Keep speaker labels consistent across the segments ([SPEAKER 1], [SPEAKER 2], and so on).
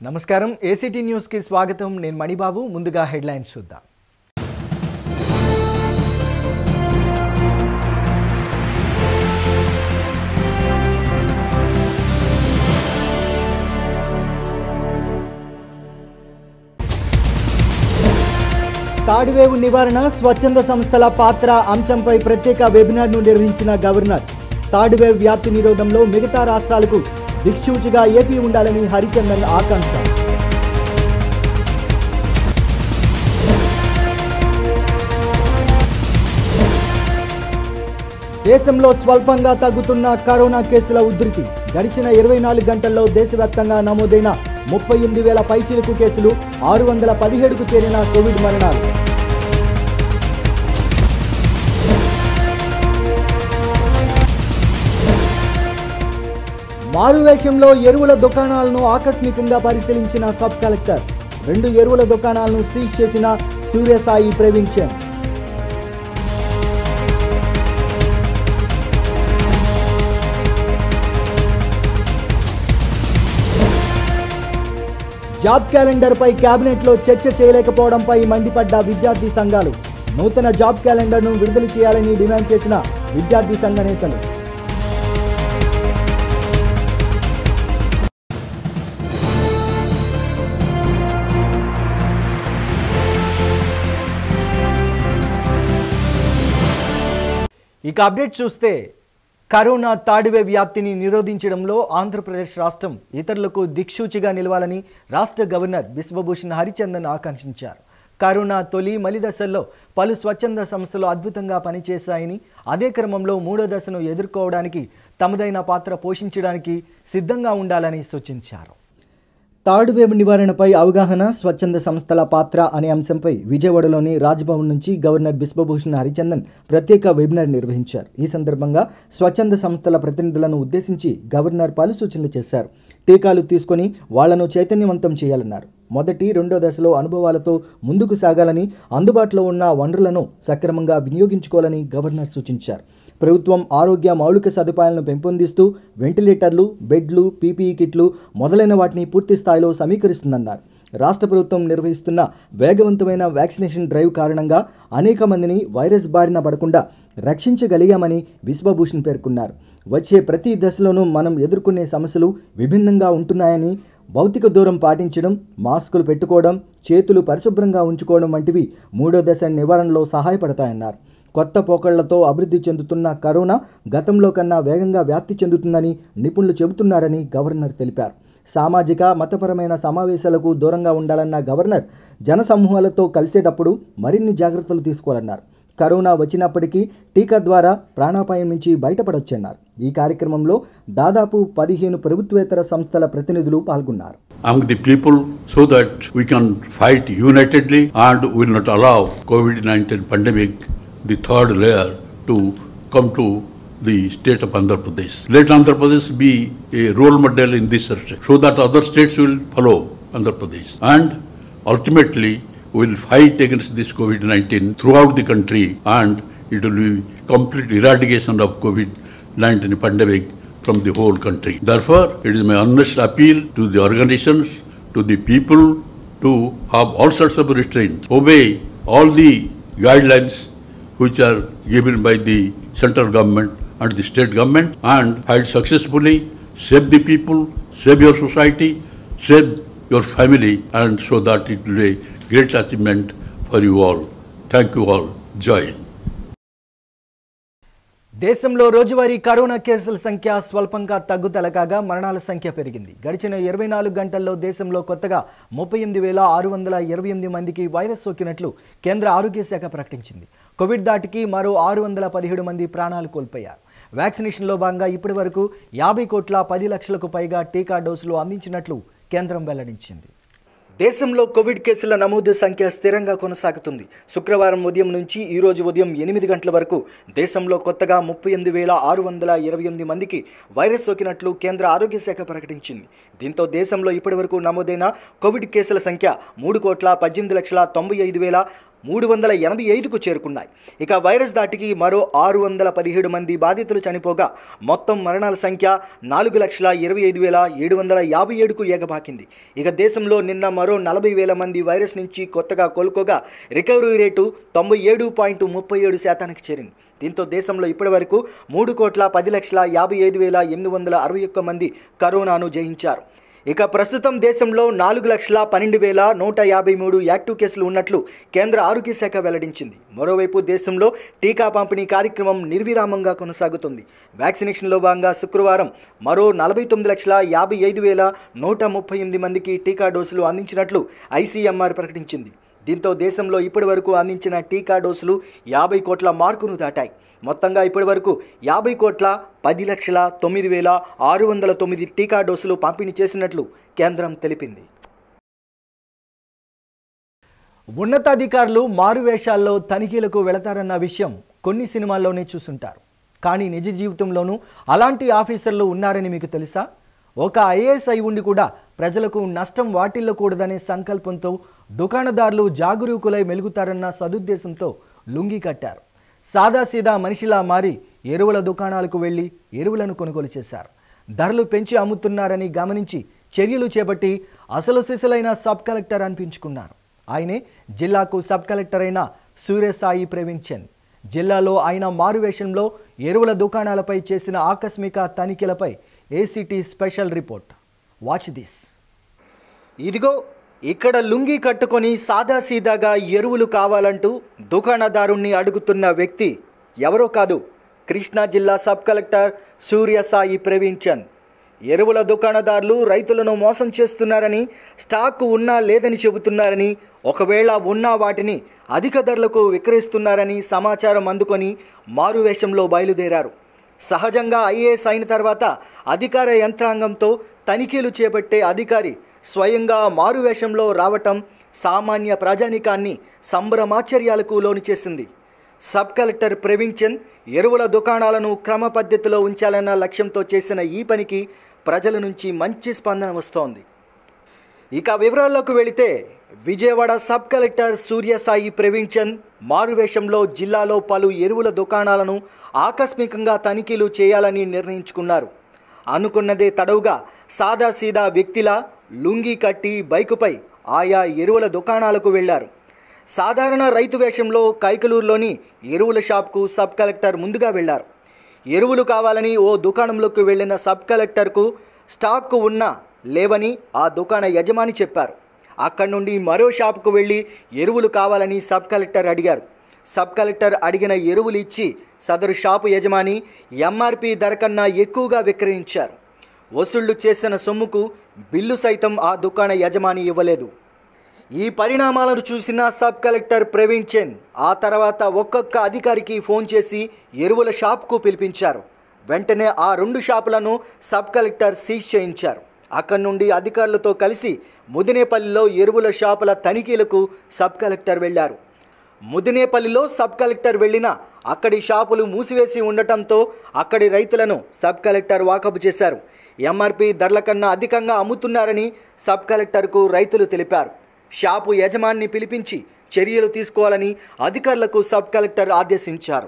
[SPEAKER 1] నమస్కారం ఏసీటీ న్యూస్కి స్వాగతం నేను మణిబాబు ముందుగా హెడ్లైన్స్ చూద్దాం
[SPEAKER 2] తాడివేవు నివారణ స్వచ్ఛంద సంస్థల పాత్ర అంశంపై ప్రత్యేక వెబినార్ను నిర్వహించిన గవర్నర్ తాడివేవ్ వ్యాప్తి నిరోధంలో మిగతా రాష్ట్రాలకు దిక్సూచిగా ఏపీ ఉండాలని హరిచందన్ ఆకాంక్ష దేశంలో స్వల్పంగా తగ్గుతున్న కరోనా కేసుల ఉధృతి గడిచిన ఇరవై నాలుగు గంటల్లో దేశవ్యాప్తంగా నమోదైన ముప్పై ఎనిమిది వేల పైచిలుకు కేసులు ఆరు వందల పదిహేడుకు చేరిన కోవిడ్ మరణాలు మారువేషంలో ఎరువుల దుకాణాలను ఆకస్మికంగా పరిశీలించిన సబ్ కలెక్టర్ రెండు ఎరువుల దుకాణాలను సీజ్ చేసిన సూర్యసాయి ప్రవీణ్ చంద్ జాబ్ క్యాలెండర్ పై కేబినెట్ లో చర్చ చేయలేకపోవడంపై మండిపడ్డ విద్యార్థి సంఘాలు నూతన జాబ్ క్యాలెండర్ ను విడుదల చేయాలని డిమాండ్ చేసిన విద్యార్థి సంఘ నేతలు
[SPEAKER 1] ఇక అప్డేట్ చూస్తే కరోనా తాడివే వ్యాప్తిని నిరోధించడంలో ఆంధ్రప్రదేశ్ రాష్ట్రం ఇతరులకు దిక్సూచిగా నిలవాలని రాష్ట్ర గవర్నర్ బిశ్వభూషణ్ హరిచందన్ ఆకాంక్షించారు కరోనా తొలి మలి దశల్లో పలు స్వచ్ఛంద సంస్థలు అద్భుతంగా పనిచేశాయని అదే క్రమంలో మూడో దశను ఎదుర్కోవడానికి తమదైన పాత్ర పోషించడానికి సిద్ధంగా ఉండాలని సూచించారు
[SPEAKER 2] తాడువేవు నివారణపై అవగాహన స్వచ్ఛంద సంస్థల పాత్ర అనే అంశంపై విజయవాడలోని రాజ్భవన్ నుంచి గవర్నర్ బిశ్వభూషణ్ హరిచందన్ ప్రత్యేక వెబినార్ నిర్వహించారు ఈ సందర్భంగా స్వచ్ఛంద సంస్థల ప్రతినిధులను ఉద్దేశించి గవర్నర్ పలు సూచనలు చేశారు టీకాలు తీసుకొని వాళ్లను చైతన్యవంతం చేయాలన్నారు మొదటి రెండో దశలో అనుభవాలతో ముందుకు సాగాలని అందుబాటులో ఉన్న వనరులను సక్రమంగా వినియోగించుకోవాలని గవర్నర్ సూచించారు ప్రభుత్వం ఆరోగ్య మౌలిక సదుపాయాలను పెంపొందిస్తూ వెంటిలేటర్లు బెడ్లు పీపీఈ కిట్లు మొదలైన వాటిని పూర్తి స్థాయిలో సమీకరిస్తుందన్నారు రాష్ట్ర ప్రభుత్వం నిర్వహిస్తున్న వేగవంతమైన వ్యాక్సినేషన్ డ్రైవ్ కారణంగా అనేక మందిని వైరస్ బారిన పడకుండా రక్షించగలిగామని విశ్వభూషణ్ పేర్కొన్నారు వచ్చే ప్రతి దశలోనూ మనం ఎదుర్కొనే సమస్యలు విభిన్నంగా ఉంటున్నాయని భౌతిక దూరం పాటించడం మాస్కులు పెట్టుకోవడం చేతులు పరిశుభ్రంగా ఉంచుకోవడం వంటివి మూడో దశ నివారణలో సహాయపడతాయన్నారు కొత్త పోకళ్లతో అభివృద్ధి చెందుతున్న కరోనా గతంలో కన్నా వేగంగా వ్యాప్తి చెందుతుందని నిపుణులు చెబుతున్నారని గవర్నర్ తెలిపారు సామాజిక మతపరమైన సమావేశాలకు దూరంగా ఉండాలన్న గవర్నర్ జనసమూహాలతో కలిసేటప్పుడు మరిన్ని జాగ్రత్తలు తీసుకోవాలన్నారు కరోనా వచ్చినప్పటికీ టీకా ద్వారా ప్రాణాపాయం నుంచి బయటపడొచ్చన్నారు ఈ కార్యక్రమంలో దాదాపు పదిహేను ప్రభుత్వేతర సంస్థల ప్రతినిధులు పాల్గొన్నారు
[SPEAKER 3] among the people so that we can fight unitedly and will not allow COVID-19 pandemic, the third layer, to come to the state of Andhra Pradesh. Let Andhra Pradesh be a role model in this respect so that other states will follow Andhra Pradesh. And ultimately, we will fight against this COVID-19 throughout the country and it will be complete eradication of COVID-19 pandemic from the whole country. Therefore, it is my earnest appeal to the organizations, to the people to have all sorts of restraint, obey all the guidelines which are given by the central government and the state government and fight successfully, save the people, save your society, save your family and so that it will be a great achievement for you all. Thank you all. Joy. Hind.
[SPEAKER 1] దేశంలో రోజువారీ corona కేసుల సంఖ్య స్వల్పంగా తగ్గుదల కాగా మరణాల సంఖ్య పెరిగింది గడిచిన ఇరవై నాలుగు గంటల్లో దేశంలో కొత్తగా ముప్పై ఎనిమిది వేల ఆరు వందల ఇరవై ఎనిమిది మందికి వైరస్ సోకినట్లు కేంద్ర ఆరోగ్య శాఖ ప్రకటించింది కోవిడ్ దాటికి మరో ఆరు వందల పదిహేడు మంది ప్రాణాలు కోల్పోయారు వ్యాక్సినేషన్లో భాగంగా ఇప్పటి వరకు యాభై కోట్ల పది లక్షలకు పైగా టీకా డోసులు అందించినట్లు కేంద్రం వెల్లడించింది దేశంలో కోవిడ్ కేసుల నమోదు సంఖ్య స్థిరంగా కొనసాగుతుంది శుక్రవారం ఉదయం నుంచి ఈ రోజు ఉదయం ఎనిమిది గంటల వరకు దేశంలో కొత్తగా ముప్పై ఎనిమిది వేల ఆరు వందల ఇరవై ఎనిమిది మందికి వైరస్ సోకినట్లు కేంద్ర ఆరోగ్య శాఖ ప్రకటించింది దీంతో దేశంలో ఇప్పటివరకు నమోదైన కోవిడ్ కేసుల సంఖ్య మూడు కోట్ల పద్దెనిమిది లక్షల తొంభై ఐదు వేల మూడు వందల ఎనభై ఐదుకు చేరుకున్నాయి ఇక వైరస్ దాటికి మరో ఆరు వందల పదిహేడు మంది బాధితులు చనిపోగా మొత్తం మరణాల సంఖ్య నాలుగు లక్షల ఇరవై ఐదు వేల ఏడు వందల యాభై ఏడుకు ఎగబాకింది ఇక దేశంలో నిన్న మరో నలభై వేల మంది వైరస్ నుంచి కొత్తగా కోలుకోగా రికవరీ రేటు తొంభై ఏడు పాయింట్ ముప్పై ఏడు శాతానికి చేరింది దీంతో దేశంలో ఇప్పటివరకు మూడు కోట్ల పది లక్షల యాభై ఐదు వేల ఎనిమిది వందల అరవై ఒక్క మంది కరోనాను జయించారు ఇక ప్రస్తుతం దేశంలో నాలుగు లక్షల పన్నెండు వేల నూట యాభై మూడు యాక్టివ్ కేసులు ఉన్నట్లు కేంద్ర ఆరోగ్య శాఖ వెల్లడించింది మరోవైపు దేశంలో టీకా పంపిణీ కార్యక్రమం నిర్విరామంగా కొనసాగుతుంది వ్యాక్సినేషన్లో భాగంగా శుక్రవారం మరో నలభై తొమ్మిది లక్షల యాభై ఐదు వేల నూట ముప్పై ఎనిమిది మందికి టీకా డోసులు అందించినట్లు ఐసీఎంఆర్ ప్రకటించింది దీంతో దేశంలో ఇప్పటివరకు అందించిన టీకా డోసులు యాభై కోట్ల మార్కును దాటాయి మొత్తంగా ఇప్పటివరకు యాభై కోట్ల పది లక్షల తొమ్మిది వేల ఆరు వందల తొమ్మిది టీకా డోసులు పంపిణీ చేసినట్లు కేంద్రం తెలిపింది ఉన్నతాధికారులు మారువేషాల్లో తనిఖీలకు వెళతారన్న విషయం కొన్ని సినిమాల్లోనే చూసుంటారు కానీ నిజ జీవితంలోనూ అలాంటి ఆఫీసర్లు ఉన్నారని మీకు తెలుసా ఒక ఐఏఎస్ అయి ఉండి కూడా ప్రజలకు నష్టం వాటిల్లకూడదనే సంకల్పంతో దుకాణదారులు జాగరూకులై మెలుగుతారన్న సదుద్దేశంతో లుంగి కట్టారు సాదాసీదా మనిషిలా మారి ఎరువుల దుకాణాలకు వెళ్లి ఎరువులను కొనుగోలు చేశారు ధరలు పెంచి అమ్ముతున్నారని గమనించి చర్యలు చేపట్టి అసలు సిసలైన సబ్ కలెక్టర్ అనిపించుకున్నారు ఆయనే జిల్లాకు సబ్ కలెక్టర్ అయిన సూర్యసాయి ప్రవీణ్ చంద్ జిల్లాలో ఆయన మారువేషంలో ఎరువుల దుకాణాలపై చేసిన ఆకస్మిక తనిఖీలపై ACT special report watch this ఇదిగో ఇక్కడ లుంగి కట్టుకొని సాదాసీదాగా ఎరువులు కావాలంటూ దుకాణదారుణ్ణి అడుగుతున్న వ్యక్తి ఎవరో కాదు కృష్ణా జిల్లా సబ్ కలెక్టర్ సూర్యసాయి ప్రవీణ్ చంద్ ఎరువుల దుకాణదారులు రైతులను మోసం చేస్తున్నారని స్టాక్ ఉన్నా లేదని చెబుతున్నారని ఒకవేళ ఉన్నా వాటిని అధిక ధరలకు విక్రయిస్తున్నారని సమాచారం అందుకొని మారువేషంలో బయలుదేరారు సహజంగా ఐఏఎస్ అయిన తర్వాత అధికార యంత్రాంగంతో తనిఖీలు చేపట్టే అధికారి స్వయంగా మారువేషంలో రావటం సామాన్య ప్రజానికాన్ని సంభ్రమాచర్యాలకు లోను చేసింది సబ్ కలెక్టర్ ప్రవీణ్ చంద్ ఎరువుల దుకాణాలను క్రమ పద్ధతిలో ఉంచాలన్న లక్ష్యంతో చేసిన ఈ పనికి ప్రజల నుంచి మంచి స్పందన వస్తోంది ఇక వివరాల్లోకి వెళితే విజయవాడ సబ్ కలెక్టర్ సూర్యసాయి ప్రవీణ్ చంద్ మారువేషంలో జిల్లాలో పలు ఎరువుల దుకాణాలను ఆకస్మికంగా తనిఖీలు చేయాలని నిర్ణయించుకున్నారు అనుకున్నదే తడవుగా సాదాసీదా వ్యక్తిలా లుంగీ కట్టి బైకుపై ఆయా ఎరువుల దుకాణాలకు వెళ్లారు సాధారణ రైతు వేషంలో కైకలూరులోని ఎరువుల షాప్కు సబ్ కలెక్టర్ ముందుగా వెళ్లారు ఎరువులు కావాలని ఓ దుకాణంలోకి వెళ్లిన సబ్ కలెక్టర్కు స్టాక్ ఉన్నా లేవని ఆ దుకాణ యజమాని చెప్పారు అక్కడి నుండి మరో షాపుకు వెళ్ళి ఎరువులు కావాలని సబ్ కలెక్టర్ అడిగారు సబ్ కలెక్టర్ అడిగిన ఎరువులు ఇచ్చి సదరు షాపు యజమాని ఎంఆర్పి ధర కన్నా ఎక్కువగా విక్రయించారు వసూళ్లు చేసిన సొమ్ముకు బిల్లు సైతం ఆ దుకాణ యజమాని ఇవ్వలేదు ఈ పరిణామాలను చూసిన సబ్ కలెక్టర్ ప్రవీణ్ చంద్ ఆ తర్వాత ఒక్కొక్క అధికారికి ఫోన్ చేసి ఎరువుల షాప్కు పిలిపించారు వెంటనే ఆ రెండు షాపులను సబ్ కలెక్టర్ సీజ్ చేయించారు అక్కడి నుండి అధికారులతో కలిసి ముదినేపల్లిలో ఎరువుల షాపుల తనిఖీలకు సబ్ కలెక్టర్ వెళ్లారు ముదినేపల్లిలో సబ్ కలెక్టర్ వెళ్ళినా అక్కడి షాపులు మూసివేసి ఉండటంతో అక్కడి రైతులను సబ్ కలెక్టర్ వాకపు చేశారు ఎంఆర్పి ధరల కన్నా అధికంగా అమ్ముతున్నారని సబ్ కలెక్టర్కు రైతులు తెలిపారు షాపు యజమాన్ని పిలిపించి చర్యలు తీసుకోవాలని అధికారులకు సబ్ కలెక్టర్ ఆదేశించారు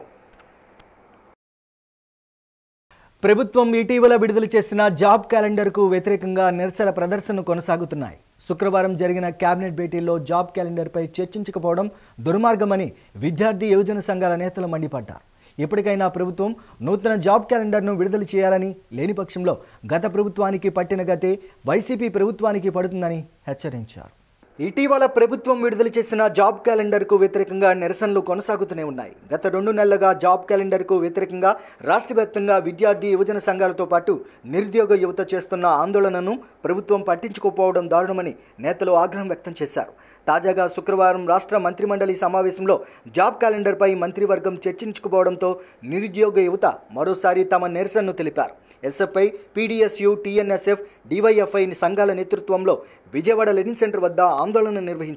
[SPEAKER 1] ప్రభుత్వం ఇటీవల విడుదల చేసిన జాబ్ క్యాలెండర్కు వ్యతిరేకంగా నిరసన ప్రదర్శనలు కొనసాగుతున్నాయి శుక్రవారం జరిగిన కేబినెట్ భేటీలో జాబ్ క్యాలెండర్పై చర్చించకపోవడం దుర్మార్గమని విద్యార్థి యువజన సంఘాల నేతలు మండిపడ్డారు ఇప్పటికైనా ప్రభుత్వం నూతన జాబ్ క్యాలెండర్ను విడుదల చేయాలని లేని పక్షంలో గత ప్రభుత్వానికి పట్టిన గతే వైసీపీ ప్రభుత్వానికి పడుతుందని హెచ్చరించారు ఇటీవల ప్రభుత్వం విడుదల చేసిన జాబ్ క్యాలెండర్కు వ్యతిరేకంగా నిరసనలు కొనసాగుతూనే ఉన్నాయి గత రెండు నెలలుగా జాబ్ క్యాలెండర్కు వ్యతిరేకంగా రాష్ట్ర వ్యాప్తంగా విద్యార్థి యువజన సంఘాలతో పాటు నిరుద్యోగ యువత చేస్తున్న ఆందోళనను ప్రభుత్వం పట్టించుకోకపోవడం దారుణమని నేతలు ఆగ్రహం వ్యక్తం చేశారు తాజాగా శుక్రవారం రాష్ట్ర మంత్రిమండలి సమావేశంలో జాబ్ క్యాలెండర్పై మంత్రివర్గం చర్చించుకుపోవడంతో నిరుద్యోగ యువత మరోసారి తమ నిరసనను తెలిపారు ఎస్ఎఫ్ఐ పీడీఎస్యు టీఎన్ఎస్ఎఫ్ డివైఎఫ్ఐ సంఘాల నేతృత్వంలో విజయవాడ లెనిన్ సెంటర్ వద్ద ఆందోళన నిర్వహించారు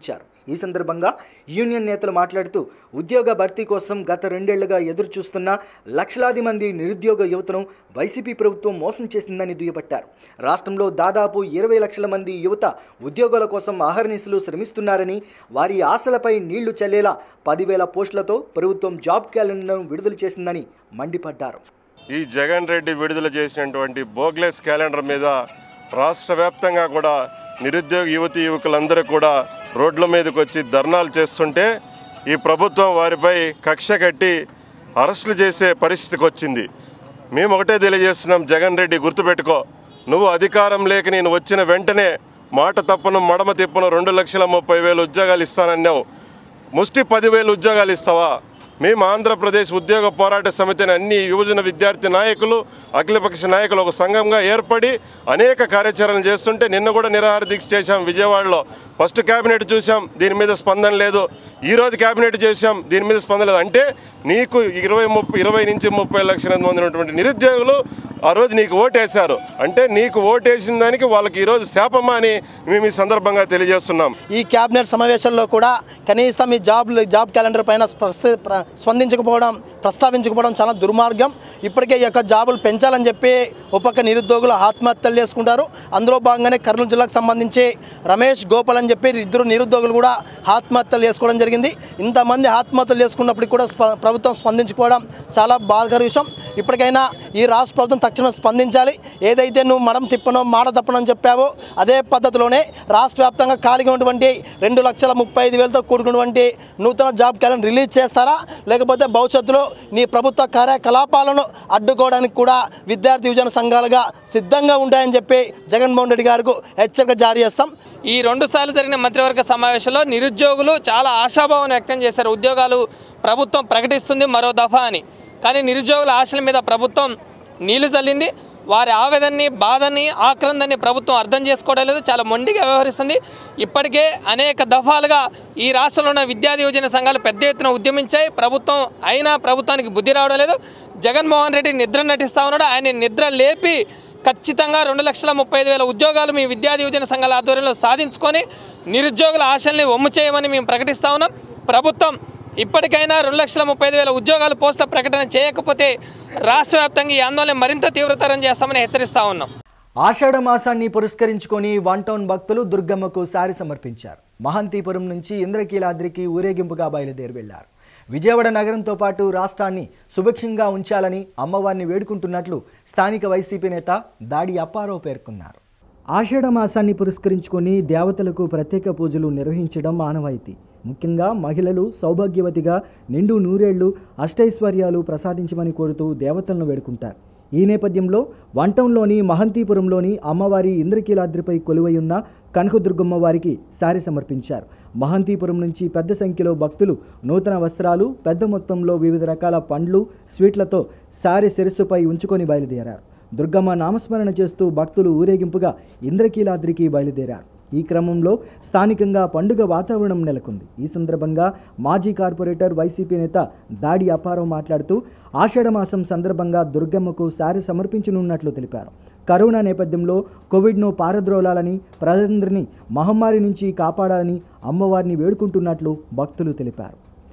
[SPEAKER 1] ఈ సందర్భంగా యూనియన్ నేతలు మాట్లాడుతూ ఉద్యోగ భర్తీ కోసం గత రెండేళ్లుగా ఎదురు చూస్తున్న లక్షలాది మంది నిరుద్యోగ యువతను వైసీపీ ప్రభుత్వం మోసం చేసిందని దుయ్యబట్టారు రాష్ట్రంలో దాదాపు ఇరవై లక్షల మంది యువత ఉద్యోగాల కోసం అహర్నిశలు శ్రమిస్తున్నారని వారి ఆశలపై నీళ్లు చల్లేలా పదివేల పోస్టులతో ప్రభుత్వం జాబ్ క్యాలెండర్ను విడుదల చేసిందని మండిపడ్డారు
[SPEAKER 4] ఈ జగన్ రెడ్డి విడుదల చేసినటువంటి బోగ్లెస్ క్యాలెండర్ మీద రాష్ట్ర వ్యాప్తంగా కూడా నిరుద్యోగ యువతి యువకులందరూ కూడా రోడ్ల మీదకి వచ్చి ధర్నాలు చేస్తుంటే ఈ ప్రభుత్వం వారిపై కక్ష కట్టి అరెస్టులు చేసే పరిస్థితికి వచ్చింది మేము ఒకటే తెలియజేస్తున్నాం జగన్ రెడ్డి గుర్తుపెట్టుకో నువ్వు అధికారం లేక నేను వచ్చిన వెంటనే మాట తప్పను మడమ తిప్పను రెండు లక్షల ముప్పై వేలు ఉద్యోగాలు ఇస్తానన్నావు ముష్టి పదివేలు ఉద్యోగాలు ఇస్తావా మేము ఆంధ్రప్రదేశ్ ఉద్యోగ పోరాట సమితిని అన్ని యువజన విద్యార్థి నాయకులు అఖిలపక్ష నాయకులు ఒక సంఘంగా ఏర్పడి అనేక కార్యాచరణ చేస్తుంటే నిన్న కూడా నిరాహార దీక్ష చేశాం విజయవాడలో ఫస్ట్ క్యాబినెట్ చూసాం దీని మీద స్పందన లేదు ఈ రోజు క్యాబినెట్ చేశాం దీని మీద స్పందన లేదు అంటే నీకు ఇరవై ముప్పై ఇరవై నుంచి ముప్పై లక్షల మంది ఉన్నటువంటి నిరుద్యోగులు ఆ రోజు నీకు ఓటేశారు అంటే నీకు ఓటేసిన దానికి వాళ్ళకి ఈరోజు శాపమా అని మేము ఈ సందర్భంగా తెలియజేస్తున్నాం
[SPEAKER 5] ఈ క్యాబినెట్ సమావేశంలో కూడా కనీసం ఈ జాబ్ జాబ్ క్యాలెండర్ పైన స్పర్శ- ప్ర- స్పందించకపోవడం ప్రస్తావించకపోవడం చాలా దుర్మార్గం ఇప్పటికే ఈ యొక్క జాబులు పెంచాలని చెప్పి ఒక పక్క నిరుద్యోగులు ఆత్మహత్యలు చేసుకుంటారు అందులో భాగంగానే కర్నూలు జిల్లాకు సంబంధించి రమేష్ గోపాల్ అని చెప్పి ఇద్దరు నిరుద్యోగులు కూడా ఆత్మహత్యలు చేసుకోవడం జరిగింది ఇంతమంది ఆత్మహత్యలు చేసుకున్నప్పటికీ కూడా స్ప- ప్రభుత్వం స్పందించుకోవడం చాలా బాధాకర విషయం ఇప్పటికైనా ఈ రాష్ట్ర ప్రభుత్వం తక్షణం స్పందించాలి ఏదైతే నువ్వు మడం తిప్పనో మాట తప్పనో అని చెప్పావో అదే పద్ధతిలోనే రాష్ట్ర వ్యాప్తంగా ఖాళీగా ఉన్నటువంటి రెండు లక్షల ముప్పై ఐదు వేలతో కూడుకున్నటువంటి నూతన జాబ్ క్యాలెండర్ రిలీజ్ చేస్తారా లేకపోతే భవిష్యత్తులో నీ ప్రభుత్వ కార్యకలాపాలను అడ్డుకోవడానికి కూడా విద్యార్థి యువజన సంఘాలుగా సిద్ధంగా ఉంటాయని చెప్పి జగన్మోహన్ రెడ్డి గారికి హెచ్చరిక జారీ చేస్తాం
[SPEAKER 6] ఈ రెండు సార్లు జరిగిన మంత్రివర్గ సమావేశంలో నిరుద్యోగులు చాలా ఆశాభావం వ్యక్తం చేశారు ఉద్యోగాలు ప్రభుత్వం ప్రకటిస్తుంది మరో దఫా అని కానీ నిరుద్యోగుల ఆశల మీద ప్రభుత్వం నీళ్లు చల్లింది వారి ఆవేదనని బాధని ఆక్రందని ప్రభుత్వం అర్థం చేసుకోవడం లేదు చాలా మొండిగా వ్యవహరిస్తుంది ఇప్పటికే అనేక దఫాలుగా ఈ రాష్ట్రంలో ఉన్న విద్యార్థి యువజన సంఘాలు పెద్ద ఎత్తున ఉద్యమించాయి ప్రభుత్వం అయినా ప్రభుత్వానికి బుద్ధి రావడం లేదు జగన్మోహన్ రెడ్డి నిద్ర నటిస్తా ఉన్నాడు ఆయన నిద్ర లేపి ఖచ్చితంగా రెండు లక్షల ముప్పై ఐదు వేల ఉద్యోగాలు మీ విద్యార్థి యువజన సంఘాల ఆధ్వర్యంలో సాధించుకొని నిరుద్యోగుల ఆశల్ని ఒమ్ము చేయమని మేము ప్రకటిస్తా ఉన్నాం ప్రభుత్వం ఇప్పటికైనా రెండు లక్షల ముప్పై ఐదు వేల ఉద్యోగాలు పోస్టుల ప్రకటన చేయకపోతే రాష్ట్ర వ్యాప్తంగా ఈ ఆందోళన మరింత తీవ్రతరం చేస్తామని హెచ్చరిస్తా ఉన్నాం
[SPEAKER 1] ఆషాఢ మాసాన్ని పురస్కరించుకొని వన్ టౌన్ భక్తులు దుర్గమ్మకు సారి సమర్పించారు మహంతీపురం నుంచి ఇంద్రకీలాద్రికి ఊరేగింపుగా బయలుదేరి వెళ్లారు విజయవాడ నగరంతో పాటు రాష్ట్రాన్ని సుభిక్షంగా ఉంచాలని అమ్మవారిని వేడుకుంటున్నట్లు స్థానిక వైసీపీ నేత దాడి అప్పారావు పేర్కొన్నారు
[SPEAKER 2] ఆషాఢ మాసాన్ని పురస్కరించుకొని దేవతలకు ప్రత్యేక పూజలు నిర్వహించడం ఆనవాయితీ ముఖ్యంగా మహిళలు సౌభాగ్యవతిగా నిండు నూరేళ్లు అష్టైశ్వర్యాలు ప్రసాదించమని కోరుతూ దేవతలను వేడుకుంటారు ఈ నేపథ్యంలో వన్ టౌన్లోని మహంతీపురంలోని అమ్మవారి ఇంద్రకీలాద్రిపై కొలువై ఉన్న కనకదుర్గమ్మ వారికి సారి సమర్పించారు మహంతీపురం నుంచి పెద్ద సంఖ్యలో భక్తులు నూతన వస్త్రాలు పెద్ద మొత్తంలో వివిధ రకాల పండ్లు స్వీట్లతో సారి శిరస్సుపై ఉంచుకొని బయలుదేరారు దుర్గమ్మ నామస్మరణ చేస్తూ భక్తులు ఊరేగింపుగా ఇంద్రకీలాద్రికి బయలుదేరారు ఈ క్రమంలో స్థానికంగా పండుగ వాతావరణం నెలకొంది ఈ సందర్భంగా మాజీ కార్పొరేటర్ వైసీపీ నేత దాడి అప్పారావు మాట్లాడుతూ ఆషాఢమాసం సందర్భంగా దుర్గమ్మకు సారి సమర్పించనున్నట్లు తెలిపారు కరోనా నేపథ్యంలో కోవిడ్ను పారద్రోలాలని ప్రజలందరినీ మహమ్మారి నుంచి కాపాడాలని అమ్మవారిని వేడుకుంటున్నట్లు భక్తులు తెలిపారు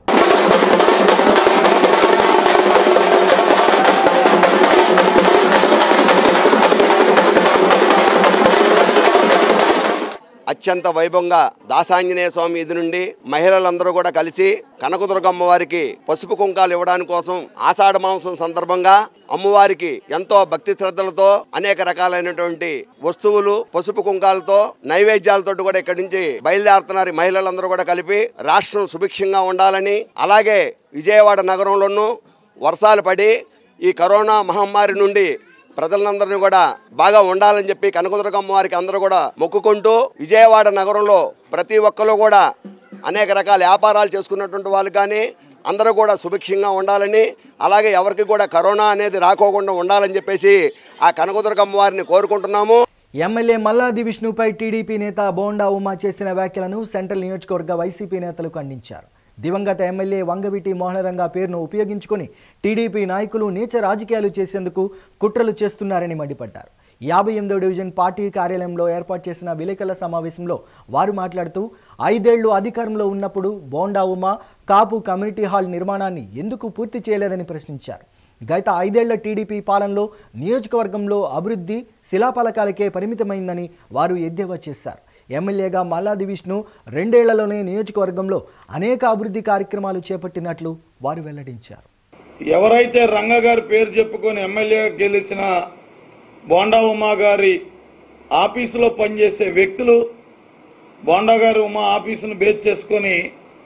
[SPEAKER 7] అత్యంత వైభవంగా దాసాంజనేయ స్వామి ఇది నుండి మహిళలందరూ కూడా కలిసి కనకదుర్గమ్మ వారికి పసుపు కుంకాలు ఇవ్వడానికి కోసం ఆషాఢ మాంసం సందర్భంగా అమ్మవారికి ఎంతో భక్తి శ్రద్ధలతో అనేక రకాలైనటువంటి వస్తువులు పసుపు కుంకాలతో నైవేద్యాలతో కూడా ఇక్కడి నుంచి బయలుదేరుతున్నారు ఈ మహిళలందరూ కూడా కలిపి రాష్ట్రం సుభిక్షంగా ఉండాలని అలాగే విజయవాడ నగరంలోనూ వర్షాలు పడి ఈ కరోనా మహమ్మారి నుండి ప్రజలందరినీ కూడా బాగా ఉండాలని చెప్పి కనకదుర్గమ్మ వారికి అందరూ కూడా మొక్కుకుంటూ విజయవాడ నగరంలో ప్రతి ఒక్కరు కూడా అనేక రకాల వ్యాపారాలు చేసుకున్నటువంటి వాళ్ళు కానీ అందరూ కూడా సుభిక్షంగా ఉండాలని అలాగే ఎవరికి కూడా కరోనా అనేది రాకోకుండా ఉండాలని చెప్పేసి ఆ కనకదుర్గమ్మ వారిని కోరుకుంటున్నాము
[SPEAKER 1] ఎమ్మెల్యే మల్లాది విష్ణుపై టీడీపీ నేత బోండా ఉమా చేసిన వ్యాఖ్యలను సెంట్రల్ నియోజకవర్గ వైసీపీ నేతలు ఖండించారు దివంగత ఎమ్మెల్యే వంగవీటి మోహనరంగ పేరును ఉపయోగించుకొని టీడీపీ నాయకులు నీచ రాజకీయాలు చేసేందుకు కుట్రలు చేస్తున్నారని మండిపడ్డారు యాభై ఎనిమిదో డివిజన్ పార్టీ కార్యాలయంలో ఏర్పాటు చేసిన విలేకరుల సమావేశంలో వారు మాట్లాడుతూ ఐదేళ్లు అధికారంలో ఉన్నప్పుడు బోండా ఉమా కాపు కమ్యూనిటీ హాల్ నిర్మాణాన్ని ఎందుకు పూర్తి చేయలేదని ప్రశ్నించారు గత ఐదేళ్ల టీడీపీ పాలనలో నియోజకవర్గంలో అభివృద్ధి శిలాఫలకాలకే పరిమితమైందని వారు ఎద్దేవా చేశారు ఎమ్మెల్యేగా మల్లాది విష్ణు రెండేళ్లలోనే నియోజకవర్గంలో అనేక అభివృద్ధి కార్యక్రమాలు చేపట్టినట్లు వారు వెల్లడించారు
[SPEAKER 8] ఎవరైతే రంగ గారి పేరు చెప్పుకొని ఎమ్మెల్యే గెలిచిన బోండా ఉమా గారి ఆఫీసులో పనిచేసే వ్యక్తులు బోండా గారి ఉమా ఆఫీసును బేస్ చేసుకొని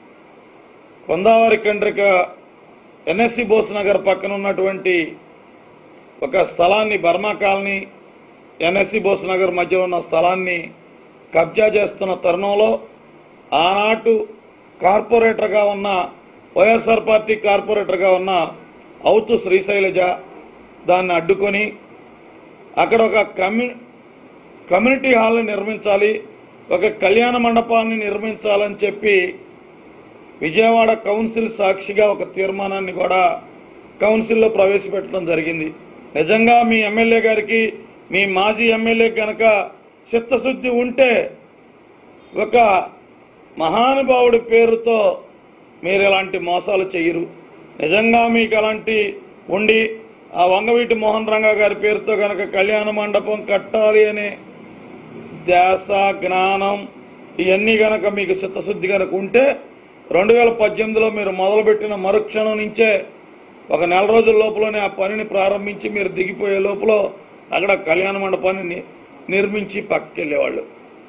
[SPEAKER 8] కొందావరి కండ్రిక ఎన్ఎస్సి బోస్ నగర్ పక్కన ఉన్నటువంటి ఒక స్థలాన్ని Burma colony NSC Bose Nagar మధ్యలో ఉన్న స్థలాన్ని కబ్జా చేస్తున్న తరుణంలో ఆనాటు కార్పొరేటర్గా ఉన్న వైఎస్ఆర్ పార్టీ కార్పొరేటర్గా ఉన్న అవుతు శ్రీశైలజ దాన్ని అడ్డుకొని అక్కడ ఒక కమ్యూ కమ్యూనిటీ హాల్ని నిర్మించాలి ఒక కళ్యాణ మండపాన్ని నిర్మించాలని చెప్పి విజయవాడ కౌన్సిల్ సాక్షిగా ఒక తీర్మానాన్ని కూడా కౌన్సిల్లో ప్రవేశపెట్టడం జరిగింది నిజంగా మీ ఎమ్మెల్యే గారికి మీ మాజీ ఎమ్మెల్యే కనుక చిత్తశుద్ధి ఉంటే ఒక మహానుభావుడి పేరుతో మీరు ఇలాంటి మోసాలు చేయరు నిజంగా మీకు అలాంటి ఉండి ఆ వంగవీటి మోహన్ రంగా గారి పేరుతో కనుక కళ్యాణ మండపం కట్టాలి అనే ధ్యాస జ్ఞానం ఇవన్నీ గనక మీకు చిత్తశుద్ధి కనుక ఉంటే రెండు వేల పద్దెనిమిదిలో మీరు మొదలుపెట్టిన మరుక్షణం నుంచే ఒక నెల రోజుల లోపలనే ఆ పనిని ప్రారంభించి మీరు దిగిపోయే లోపల అక్కడ కళ్యాణ మండపాన్ని ని- నిర్మించి పక్కకి వెళ్ళేవాళ్ళు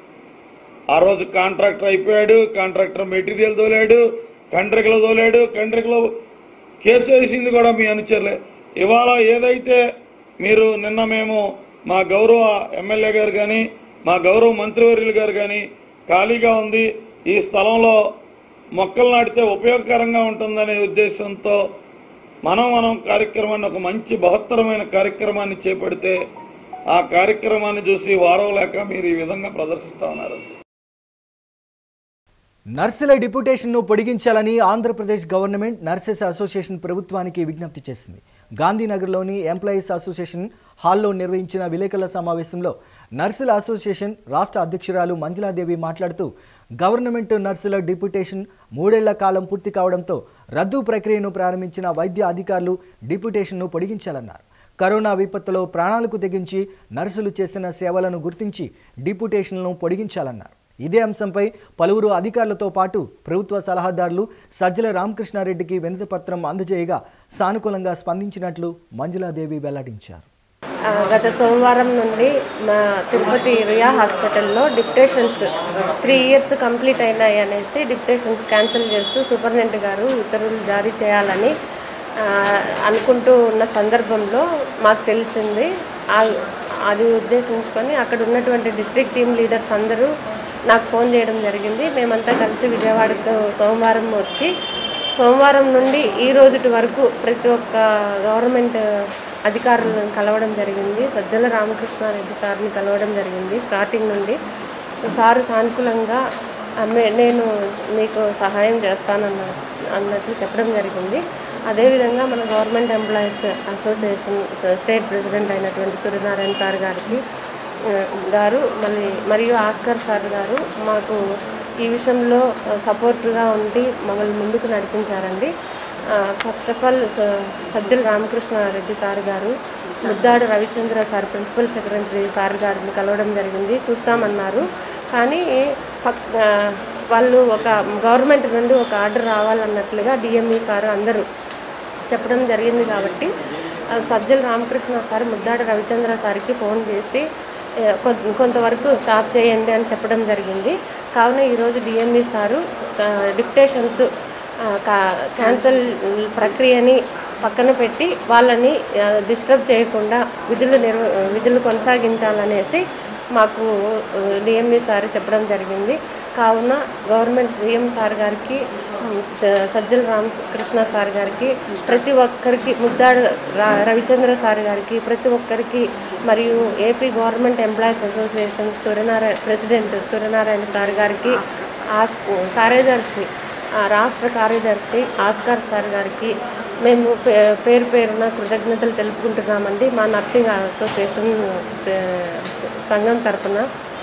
[SPEAKER 8] ఆ రోజు కాంట్రాక్టర్ అయిపోయాడు కాంట్రాక్టర్ మెటీరియల్ తోలాడు కంట్రికలో తోలాడు కంట్రికలో కేసు వేసింది కూడా మీ అనుచరులే ఇవాళ ఏదైతే మీరు నిన్న మేము మా గౌరవ ఎమ్మెల్యే గారు కానీ మా గౌరవ మంత్రివర్యులు గారు కానీ ఖాళీగా ఉంది ఈ స్థలంలో మొక్కలు నాటితే ఉపయోగకరంగా ఉంటుందనే ఉద్దేశంతో మనం మనం కార్యక్రమాన్ని ఒక మంచి బహత్తరమైన కార్యక్రమాన్ని చేపడితే ఆ కార్యక్రమాన్ని చూసి వారం లేక మీరు ఈ విధంగా ప్రదర్శిస్తా ఉన్నారు
[SPEAKER 1] నర్సుల డిప్యుటేషన్ను పొడిగించాలని ఆంధ్రప్రదేశ్ గవర్నమెంట్ నర్సెస్ అసోసియేషన్ ప్రభుత్వానికి విజ్ఞప్తి చేసింది గాంధీనగర్లోని ఎంప్లాయీస్ అసోసియేషన్ హాల్లో నిర్వహించిన విలేకరుల సమావేశంలో నర్సుల అసోసియేషన్ రాష్ట్ర అధ్యక్షురాలు మంజులాదేవి మాట్లాడుతూ గవర్నమెంట్ నర్సుల డిప్యుటేషన్ మూడేళ్ల కాలం పూర్తి కావడంతో రద్దు ప్రక్రియను ప్రారంభించిన వైద్య అధికారులు డిప్యుటేషన్ను పొడిగించాలన్నారు కరోనా విపత్తులో ప్రాణాలకు తెగించి నర్సులు చేసిన సేవలను గుర్తించి డిప్యుటేషన్లను పొడిగించాలన్నారు ఇదే అంశంపై పలువురు అధికారులతో పాటు ప్రభుత్వ సలహాదారులు సజ్జల రామకృష్ణారెడ్డికి వినతిపత్రం అందజేయగా సానుకూలంగా స్పందించినట్లు మంజులాదేవి వెల్లడించారు
[SPEAKER 9] ఆ, గత సోమవారం నుండి మా తిరుపతి రియా హాస్పిటల్లో డిప్టేషన్స్ త్రీ ఇయర్స్ కంప్లీట్ అయినాయి అనేసి డిప్టేషన్స్ క్యాన్సిల్ చేస్తూ సూపరింటెండెంట్ గారు ఉత్తర్వులు జారీ చేయాలని ఆ, అనుకుంటూ ఉన్న సందర్భంలో మాకు తెలిసింది ఆ- అది ఉద్దేశించుకొని అక్కడ ఉన్నటువంటి డిస్ట్రిక్ట్ టీమ్ లీడర్స్ అందరూ నాకు ఫోన్ చేయడం జరిగింది మేమంతా కలిసి విజయవాడకు సోమవారం వచ్చి సోమవారం నుండి ఈ రోజుటి వరకు ప్రతి ఒక్క గవర్నమెంట్ అధికారులను కలవడం జరిగింది సజ్జల రామకృష్ణారెడ్డి సార్ని కలవడం జరిగింది స్టార్టింగ్ నుండి సార్ సానుకూలంగా "ఆ, మే- నేను మీకు సహాయం చేస్తానన్న అన్నట్లు చెప్పడం జరిగింది అదేవిధంగా మన గవర్నమెంట్ ఎంప్లాయీస్ అసోసియేషన్ స- స్టేట్ ప్రెసిడెంట్ అయినటువంటి సూర్యనారాయణ సార్ గారికి ఆ, గారు మళ్ళీ మరియు ఆస్కర్ సార్ గారు మాకు ఈ విషయంలో సపోర్ట్గా ఉండి మమ్మల్ని ముందుకు నడిపించారండి first of all Sajjala Ramakrishna Reddy sir గారు Muddada Ravichandra sir principal secretary sir గారిని కలవడం జరిగింది చూస్తామన్నారు కానీ పక్ ఆ, వాళ్ళు ఒక గవర్నమెంట్ నుండి ఒక ఆర్డర్ రావాలన్నట్లుగా డిఎంఈ సార్ అందరూ చెప్పడం జరిగింది కాబట్టి ఆ, సజ్జల రామకృష్ణ సార్ ముద్దాడ రవిచంద్ర సార్కి ఫోన్ చేసి ఏ, కొం- కొంతవరకు స్టాప్ చేయండి అని చెప్పడం జరిగింది కావున ఈరోజు డిఎంఈ సారు ఆ, డిప్టేషన్స్ ఆ, కా- క్యాన్సల్ ప్రక్రియని పక్కన పెట్టి వాళ్ళని ఆ, డిస్టర్బ్ చేయకుండా విధులు నిర్వ విధులు కొనసాగించాలనేసి మాకు డిఎంఈ సార్ చెప్పడం జరిగింది కావున గవర్నమెంట్ సీఎం సార్ గారికి ఉమ్, స- సజ్జల రామకృష్ణ సార్ గారికి ప్రతి ఒక్కరికి ముద్దాడు రా- రవిచంద్ర సార్ గారికి ప్రతి ఒక్కరికి మరియు AP government employees association Suryanarayana president Suryanarayana sir గారికి ఆస్ కార్యదర్శి ఆ, రాష్ట్ర కార్యదర్శి ఆస్కార్ సార్ గారికి మేము పే- పేరు పేరున కృతజ్ఞతలు తెలుపుకుంటున్నామండి మా నర్సింగ్ అసోసియేషన్ స- స- సంఘం తరపున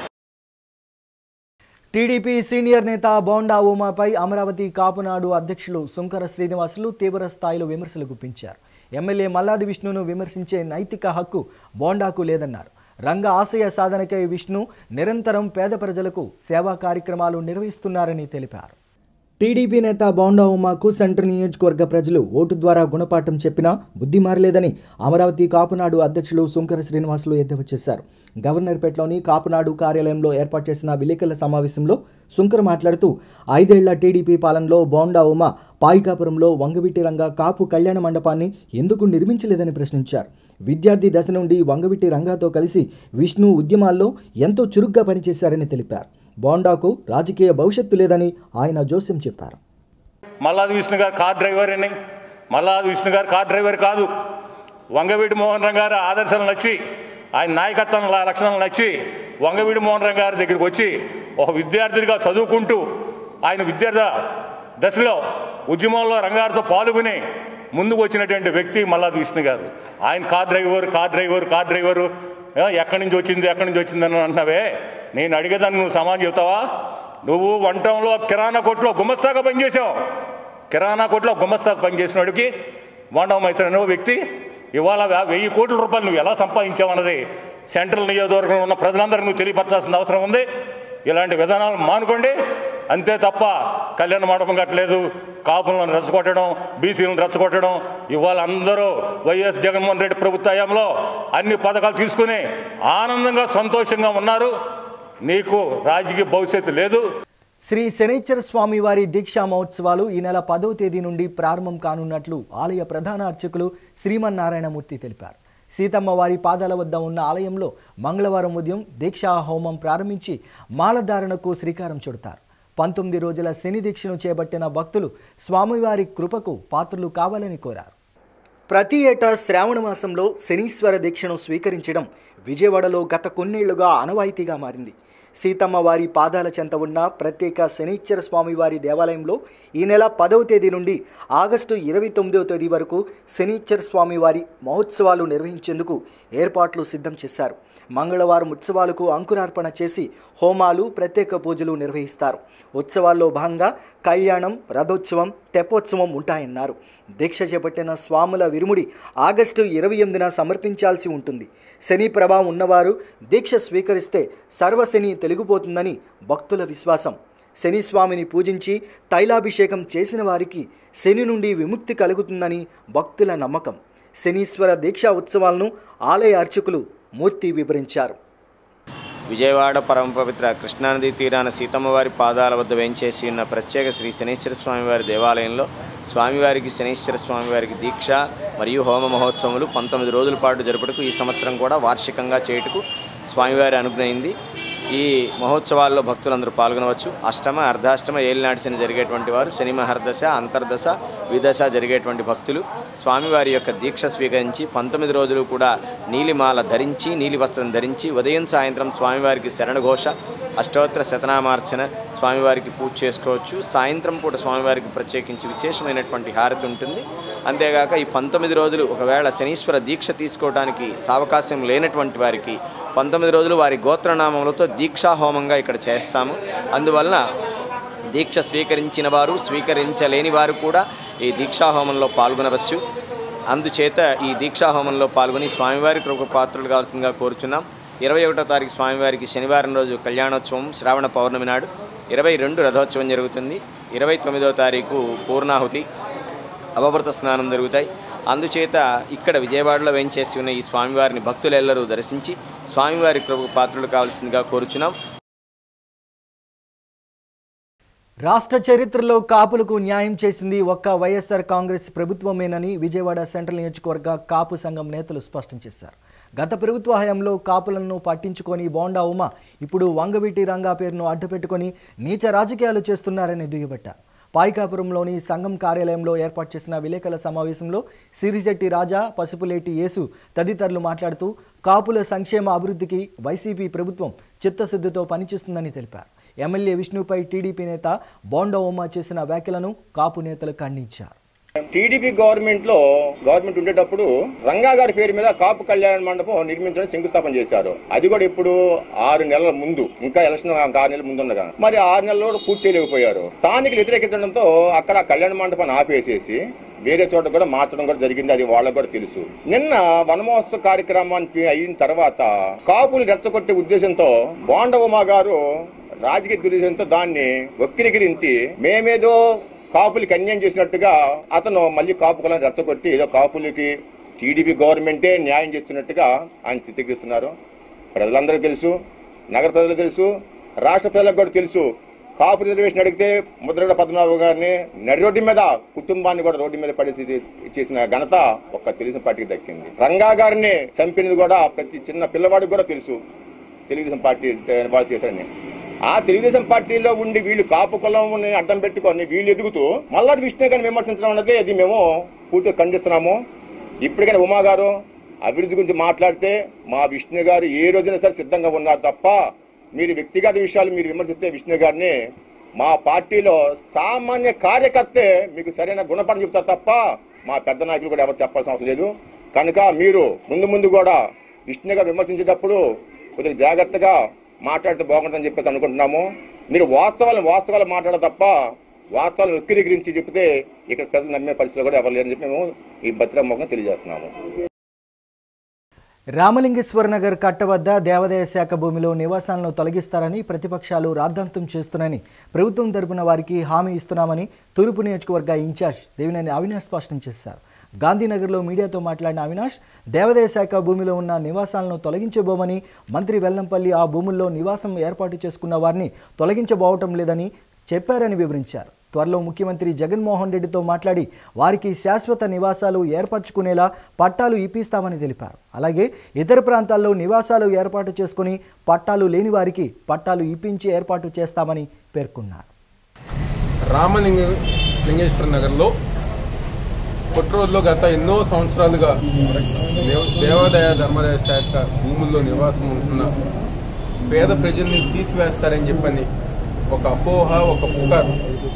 [SPEAKER 1] టీడీపీ సీనియర్ నేత బోండా ఉమాపై అమరావతి కాపునాడు అధ్యక్షులు సుంకర శ్రీనివాసులు తీవ్ర స్థాయిలో విమర్శలు గుప్పించారు ఎమ్మెల్యే మల్లాది విష్ణును విమర్శించే నైతిక హక్కు బోండాకు లేదన్నారు రంగ ఆశయ సాధనకై విష్ణు నిరంతరం పేద ప్రజలకు సేవా కార్యక్రమాలు నిర్వహిస్తున్నారని తెలిపారు
[SPEAKER 2] టీడీపీ నేత బౌండా ఉమాకు సెంట్రల్ నియోజకవర్గ ప్రజలు ఓటు ద్వారా గుణపాఠం చెప్పినా బుద్ధి మారలేదని అమరావతి కాపునాడు అధ్యక్షులు సుంకర శ్రీనివాసులు ఎద్దేవా చేశారు గవర్నర్పేటలోని కాపునాడు కార్యాలయంలో ఏర్పాటు చేసిన విలేకరుల సమావేశంలో సుంకర మాట్లాడుతూ ఐదేళ్ల టీడీపీ పాలనలో బోండా ఉమా పాయికాపురంలో వంగవీటి రంగ కాపు కళ్యాణ మండపాన్ని ఎందుకు నిర్మించలేదని ప్రశ్నించారు విద్యార్థి దశ నుండి వంగవీటి రంగాతో కలిసి విష్ణు ఉద్యమాల్లో ఎంతో చురుగ్గా పనిచేశారని తెలిపారు బోండాకు రాజకీయ భవిష్యత్తు లేదని ఆయన జోస్యం చెప్పారు
[SPEAKER 10] మల్లాది విష్ణు గారు కార్ డ్రైవర్ అని మల్లాది విష్ణు గారు కార్ డ్రైవర్ కాదు వంగవీటి మోహన్ రంగ్ గారి ఆదర్శాలు నచ్చి ఆయన నాయకత్వం ల- లక్షణాలు నచ్చి వంగవీటి మోహన్ రంగ్ గారి దగ్గరికి వచ్చి ఒక విద్యార్థిగా చదువుకుంటూ ఆయన విద్యార్థి దశలో ఉద్యమంలో రంగారితో పాల్గొని ముందుకు వచ్చినటువంటి వ్యక్తి మల్లాది విష్ణు గారు ఆయన car driver car driver car driver ఏ, ఎక్కడి నుంచి వచ్చింది ఎక్కడి నుంచి వచ్చిందని అంటున్నావే నేను అడిగేదాన్ని నువ్వు సమాధానం చెప్తావా నువ్వు వంటంలో కిరాణా కొట్లో గుమస్తాగా పనిచేసావు కిరాణా కొట్లో గుమస్తాగా పనిచేసిన వాడికి మాండవ మైత్రి అనే వ్యక్తి ఇవాళ వే- వెయ్యి కోట్ల రూపాయలు నువ్వు ఎలా సంపాదించావు అన్నది సెంట్రల్ నియోజకవర్గంలో ఉన్న ప్రజలందరికీ నువ్వు తెలియపరచాల్సిన అవసరం ఉంది ఇలాంటి విధానాలు మానుకోండి అంతే తప్ప కళ్యాణ మండపం కట్టలేదు కాపులను రెచ్చగొట్టడం బీసీలను రెచ్చగొట్టడం ఇవాళ అందరూ వైఎస్ జగన్మోహన్ రెడ్డి ప్రభుత్వ హయాంలో అన్ని పథకాలు తీసుకుని ఆనందంగా సంతోషంగా ఉన్నారు నీకు రాజకీయ భవిష్యత్తు లేదు
[SPEAKER 1] శ్రీ శనైశ్వర స్వామి వారి దీక్షా మహోత్సవాలు ఈ నెల పదవ తేదీ నుండి ప్రారంభం కానున్నట్లు ఆలయ ప్రధాన అర్చకులు శ్రీమన్నారాయణమూర్తి తెలిపారు సీతమ్మ వారి పాదాల వద్ద ఉన్న ఆలయంలో మంగళవారం ఉదయం దీక్షా హోమం ప్రారంభించి మాలధారణకు శ్రీకారం చుడతారు పంతొమ్మిది రోజుల శని దీక్షను చేపట్టిన భక్తులు స్వామివారి కృపకు పాత్రలు కావాలని కోరారు ప్రతి ఏటా శ్రావణ మాసంలో శనీశ్వర దీక్షను స్వీకరించడం విజయవాడలో గత కొన్నేళ్లుగా ఆనవాయితీగా మారింది సీతమ్మ వారి పాదాల చెంత ఉన్న ప్రత్యేక శనీశ్వర స్వామి వారి దేవాలయంలో ఈ నెల పదవ తేదీ నుండి ఆగస్టు ఇరవై తొమ్మిదవ తేదీ వరకు శనీశ్వర స్వామి వారి మహోత్సవాలు నిర్వహించేందుకు ఏర్పాట్లు సిద్ధం చేశారు మంగళవారం ఉత్సవాలకు అంకురార్పణ చేసి హోమాలు ప్రత్యేక పూజలు నిర్వహిస్తారు ఉత్సవాల్లో భాగంగా కళ్యాణం రథోత్సవం తెప్పోత్సవం ఉంటాయన్నారు దీక్ష చేపట్టిన స్వాముల విరుముడి ఆగస్టు ఇరవై ఎనిమిదిన సమర్పించాల్సి ఉంటుంది శని ప్రభావం ఉన్నవారు దీక్ష స్వీకరిస్తే సర్వశని తొలగిపోతుందని భక్తుల విశ్వాసం శని స్వామిని పూజించి తైలాభిషేకం చేసిన వారికి శని నుండి విముక్తి కలుగుతుందని భక్తుల నమ్మకం శనీశ్వర దీక్షా ఉత్సవాలను ఆలయ అర్చకులు మూర్తి వివరించారు
[SPEAKER 11] విజయవాడ పరమ పవిత్ర కృష్ణానది తీరాన సీతమ్మవారి పాదాల వద్ద వేంచేసి ఉన్న ప్రత్యేక శ్రీ శనీశ్వర స్వామివారి దేవాలయంలో స్వామివారికి శనీశ్వర స్వామివారికి దీక్ష మరియు హోమ మహోత్సవములు పంతొమ్మిది రోజుల పాటు జరుపుటకు ఈ సంవత్సరం కూడా వార్షికంగా చేయుటకు స్వామివారి అనుగ్రహింది ఈ మహోత్సవాల్లో భక్తులందరూ పాల్గొనవచ్చు అష్టమ అర్ధాష్టమ ఏలినాటి శని జరిగేటువంటి వారు శని మహర్దశ అంతర్దశ విదశ జరిగేటువంటి భక్తులు స్వామివారి యొక్క దీక్ష స్వీకరించి పంతొమ్మిది రోజులు కూడా నీలిమాల ధరించి నీలి వస్త్రం ధరించి ఉదయం సాయంత్రం స్వామివారికి శరణఘోష అష్టోత్తర శతనామార్చన స్వామివారికి పూజ చేసుకోవచ్చు సాయంత్రం పూట స్వామివారికి ప్రత్యేకించి విశేషమైనటువంటి హారతి ఉంటుంది అంతేగాక ఈ పంతొమ్మిది రోజులు ఒకవేళ శనీశ్వర దీక్ష తీసుకోవడానికి సావకాశం లేనటువంటి వారికి పంతొమ్మిది రోజులు వారి గోత్రనామములతో దీక్షా హోమంగా ఇక్కడ చేస్తాము అందువలన దీక్ష స్వీకరించిన వారు స్వీకరించలేని వారు కూడా ఈ దీక్షా హోమంలో పాల్గొనవచ్చు అందుచేత ఈ దీక్షా హోమంలో పాల్గొని స్వామివారి కృప పాత్రలు కావాల్సిందిగా కోరుచున్నాం ఇరవై ఒకటో తారీఖు స్వామివారికి శనివారం రోజు కళ్యాణోత్సవం శ్రావణ పౌర్ణమి నాడు ఇరవై రెండు రథోత్సవం జరుగుతుంది ఇరవై తొమ్మిదో తారీఖు పూర్ణాహుతి అవభృత స్నానం జరుగుతాయి అందుచేత ఇక్కడ విజయవాడలో వేంచేసి ఉన్న ఈ స్వామివారిని భక్తులెల్లరూ దర్శించి స్వామివారి కృప పాత్రలు కావాల్సిందిగా కోరుచున్నాం
[SPEAKER 1] రాష్ట్ర చరిత్రలో కాపులకు న్యాయం చేసింది ఒక్క వైఎస్ఆర్ కాంగ్రెస్ ప్రభుత్వమేనని విజయవాడ సెంట్రల్ నియోజకవర్గ కాపు సంఘం నేతలు స్పష్టం చేశారు గత ప్రభుత్వ హయాంలో కాపులను పట్టించుకొని బోండా ఉమ ఇప్పుడు వంగవీటి రంగా పేరును అడ్డుపెట్టుకొని నీచ రాజకీయాలు చేస్తున్నారని దుయ్యబట్టారు పాయికాపురంలోని సంఘం కార్యాలయంలో ఏర్పాటు చేసిన విలేకరుల సమావేశంలో సిరిశెట్టి రాజా పసుపులేటి యేసు తదితరులు మాట్లాడుతూ కాపుల సంక్షేమ అభివృద్ధికి వైసీపీ ప్రభుత్వం చిత్తశుద్ధితో పనిచేస్తుందని తెలిపారు ఎమ్మెల్యే విష్ణుపై టీడీపీ నేత బోండా ఉమా చేసిన వ్యాఖ్యలను కాపు నేతలు ఖండించారు
[SPEAKER 12] టీడీపీ గవర్నమెంట్ లో గవర్నమెంట్ ఉండేటప్పుడు రంగా గారి పేరు మీద కాపు కళ్యాణ మండపం నిర్మించడానికి శంకుస్థాపన చేశారు అది కూడా ఇప్పుడు ఆరు నెలల ముందు ఇంకా ఎలక్షన్ ఇంకా ఆరు నెలల ముందు ఉండగా మరి ఆరు నెలలు కూడా పూర్తి చేయలేకపోయారు స్థానికులు వ్యతిరేకించడంతో అక్కడ కళ్యాణ మండపాన్ని ఆపేసేసి వేరే చోట కూడా మార్చడం కూడా జరిగింది అది వాళ్ళకు కూడా తెలుసు నిన్న వనమహోత్సవ కార్యక్రమానికి అయిన తర్వాత కాపులు రెచ్చగొట్టే ఉద్దేశంతో బోండ ఉమా గారు రాజకీయ దురుద్దేశంతో దాన్ని వక్రీకరించి మేమేదో కాపులకి అన్యాయం చేసినట్టుగా అతను మళ్ళీ కాపు కులాన్ని రెచ్చగొట్టి ఏదో కాపులకి టీడీపీ గవర్నమెంటే న్యాయం చేస్తున్నట్టుగా ఆయన చిత్రీకరిస్తున్నారు ప్రజలందరికీ తెలుసు నగర ప్రజలకు తెలుసు రాష్ట్ర ప్రజలకు కూడా తెలుసు కాపు రిజర్వేషన్ అడిగితే ముద్రగడ పద్మనాభ గారిని నడి రోడ్డు మీద కుటుంబాన్ని కూడా రోడ్డు మీద పడేసి చేసిన ఘనత ఒక్క తెలుగుదేశం పార్టీకి దక్కింది రంగా గారిని చంపినది కూడా ప్రతి చిన్న పిల్లవాడికి కూడా తెలుసు తెలుగుదేశం పార్టీ వాళ్ళు చేశారని ఆ తెలుగుదేశం పార్టీలో ఉండి వీళ్ళు కాపు కులం అడ్డం పెట్టుకొని వీళ్ళు ఎదుగుతూ మళ్ళా విష్ణు గారిని విమర్శించడం అనేది అది మేము పూర్తిగా ఖండిస్తున్నాము ఇప్పటికైనా ఉమా గారు అభివృద్ధి గురించి మాట్లాడితే మా విష్ణు గారు ఏ రోజైనా సరే సిద్ధంగా ఉన్నారు తప్ప మీరు వ్యక్తిగత విషయాలు మీరు విమర్శిస్తే విష్ణు గారిని మా పార్టీలో సామాన్య కార్యకర్తే మీకు సరైన గుణపాఠం చెప్తారు తప్ప మా పెద్ద నాయకులు కూడా ఎవరు చెప్పాల్సిన అవసరం లేదు కనుక మీరు ముందు ముందు కూడా విష్ణు గారు విమర్శించేటప్పుడు కొద్దిగా జాగ్రత్తగా మాట్లాడితే బాగుంటుందని చెప్పేసి అనుకుంటున్నాము మీరు వాస్తవాలను వాస్తవాలు మాట్లాడ తప్ప వాస్తవాలను వక్రీకరించి చెప్తే ఇక్కడ ప్రజలు నమ్మే పరిస్థితులు కూడా ఎవరు లేరని చెప్పి మేము ఈ భద్రముఖంగా తెలియజేస్తున్నాము
[SPEAKER 1] రామలింగేశ్వర నగర్ కట్ట వద్ద దేవాదాయ శాఖ భూమిలో నివాసాలను తొలగిస్తారని ప్రతిపక్షాలు రాద్ధాంతం చేస్తున్నాయని ప్రభుత్వం తరపున వారికి హామీ ఇస్తున్నామని తూర్పు నియోజకవర్గ ఇన్ఛార్జ్ దేవినేని అవినాష్ స్పష్టం చేశారు గాంధీనగర్లో మీడియాతో మాట్లాడిన అవినాష్ దేవాదాయ శాఖ భూమిలో ఉన్న నివాసాలను తొలగించబోమని మంత్రి వెల్లంపల్లి ఆ భూముల్లో నివాసం ఏర్పాటు చేసుకున్న వారిని తొలగించబోవటం లేదని చెప్పారని వివరించారు త్వరలో ముఖ్యమంత్రి జగన్మోహన్ రెడ్డితో మాట్లాడి వారికి శాశ్వత నివాసాలు ఏర్పరచుకునేలా పట్టాలు ఇప్పిస్తామని తెలిపారు అలాగే ఇతర ప్రాంతాల్లో నివాసాలు ఏర్పాటు చేసుకుని పట్టాలు లేని వారికి పట్టాలు ఇప్పించి ఏర్పాటు చేస్తామని పేర్కొన్నారు
[SPEAKER 13] రామలింగ లింగేశ్వర నగర్లో కొట్రోడ్లో గత ఎన్నో సంవత్సరాలుగా దేవ- దేవాదాయ ధర్మాదాయ శాఖ భూముల్లో నివాసం ఉంటున్న పేద ప్రజల్ని తీసివేస్తారని చెప్పని ఒక అపోహ ఒక పుకార్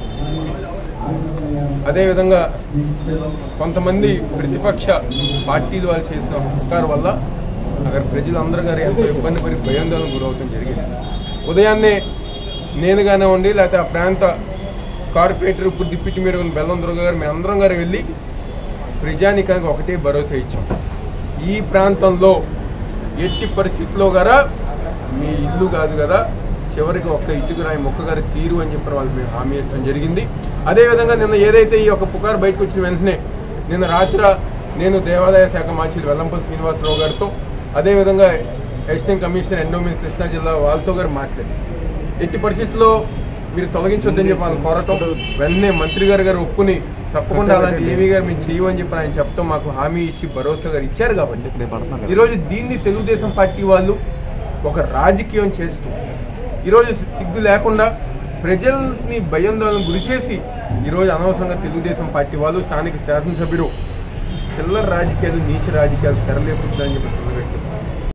[SPEAKER 13] అదేవిధంగా కొంతమంది ప్రతిపక్ష పార్టీలు వాళ్ళు చేసిన ఒక పుకార్ వల్ల అక్కడ ప్రజలందరూ గారు ఎంతో ఇబ్బంది పడి భయాందోళన గురవుతాం జరిగింది ఉదయాన్నే నేను కానివ్వండి లేకపోతే ఆ ప్రాంత కార్పొరేటర్ ఇప్పుడు డిప్యూటీ మేయర్ ఉన్న బెల్లం దుర్గ గారు మేము అందరం గారు వెళ్ళి ప్రజానికానికి ఒకటే భరోసా ఇచ్చాం ఈ ప్రాంతంలో ఎట్టి పరిస్థితిలో గారా మీ ఇల్లు కాదు కదా చివరికి ఒక్క ఇటుకు రాయి మొక్క గారు తీరు అని చెప్పి వాళ్ళు మేము హామీ ఇవ్వడం జరిగింది అదేవిధంగా నిన్న ఏదైతే ఈ యొక్క పుకారు బయటకు వచ్చిన వెంటనే నిన్న రాత్రి నేను దేవాదాయ శాఖ మార్చిలు వెల్లంపల్లి శ్రీనివాసరావు గారితో అదేవిధంగా అసిస్టెంట్ కమిషనర్ ఎండోమెంట్ కృష్ణా జిల్లా వాళ్ళతో గారు మాట్లాడి ఎట్టి పరిస్థితుల్లో మీరు తొలగించొద్దని చెప్పి వాళ్ళు కోరటం వెంటనే మంత్రి గారు గారు ఒప్పుని తప్పకుండా అలాంటి ఏమీ గారు మేము చేయమని చెప్పి ఆయన చెప్తాం మాకు హామీ ఇచ్చి భరోసా గారు ఇచ్చారు కాబట్టి ఈరోజు దీన్ని తెలుగుదేశం పార్టీ వాళ్ళు ఒక రాజకీయం చేస్తూ ఈరోజు సిగ్గు లేకుండా ప్రజల్ని భయాందోళన గురి చేసి ఈరోజు అనవసరంగా తెలుగుదేశం పార్టీ వాళ్ళు స్థానిక శాసనసభ్యుడు చిల్లర రాజకీయాలు నీచ రాజకీయాలు తెరలేపుతుందని చెప్పి సందర్భంగా చెప్పారు